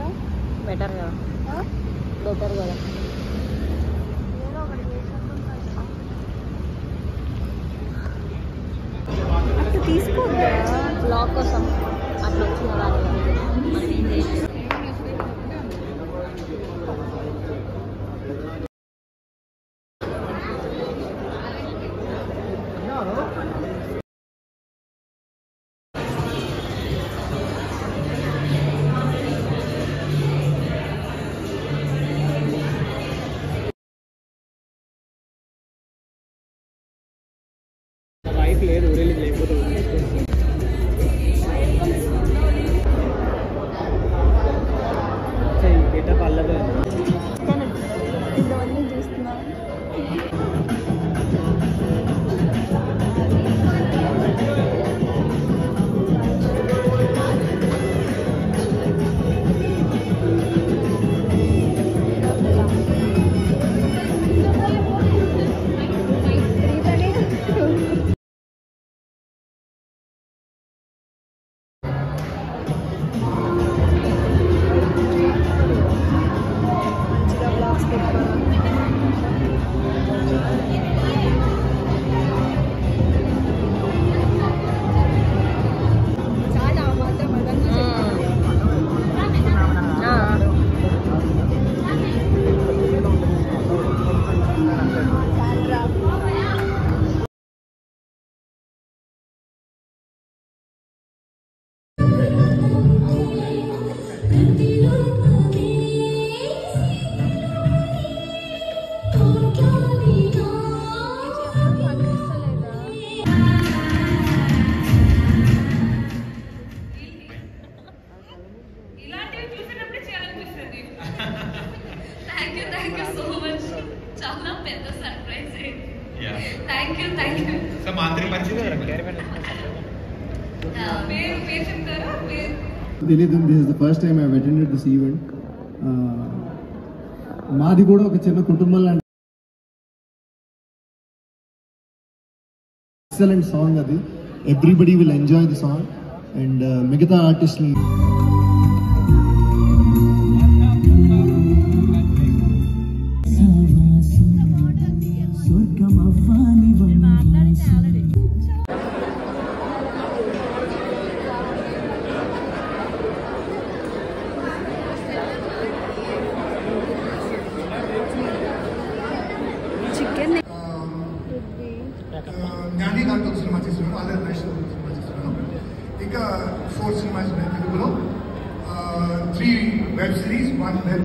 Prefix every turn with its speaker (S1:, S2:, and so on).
S1: కదా
S2: బెటర్ కదా
S1: ఆ?
S2: బెటర్ కదా
S1: ఏదో ఒకటి చేసుకుంటాం. అట్లా తీసుకోవద్దా
S2: బ్లాగ్ కోసం అట్లా వచ్చిన దాని మనం ఏం చేయలేదు
S3: లైఫ్ లేదు రిలీజ్ లేకపోతే బిడ్డ పల్లదు
S1: కానీ ఇవన్నీ చూస్తున్నా మంచిగా బ్లాగ్స్ పెట్టుకోవాలి చాలా మాత్రం అదన్నీ సాండ్రా
S4: ఇలాంటివి చూసినప్పుడు చేయాలనిపిస్తుంది thank you thank you so much చాలా పెద్ద surprise thank you thank you
S5: so మా అందరికి మంచిది
S4: పేరు పేరు చెప్తారా పేరు
S6: తెలియదు this is the first time I attended this event మాది కూడా ఒక చిన్న కుటుంబం లాంటి ఎక్సలెంట్ సాంగ్ అది everybody will enjoy the song and మిగతా ఆర్టిస్ట్ని
S1: చికెన్
S7: జ్ఞాని గారితో ఒక సినిమా చేస్తున్నాను అల్లరి నరేష్తో ఒక సినిమా చేస్తున్నాను ఇంకా ఫోర్ సినిమాస్ ఉన్నాయి తెలుగులో three web series one web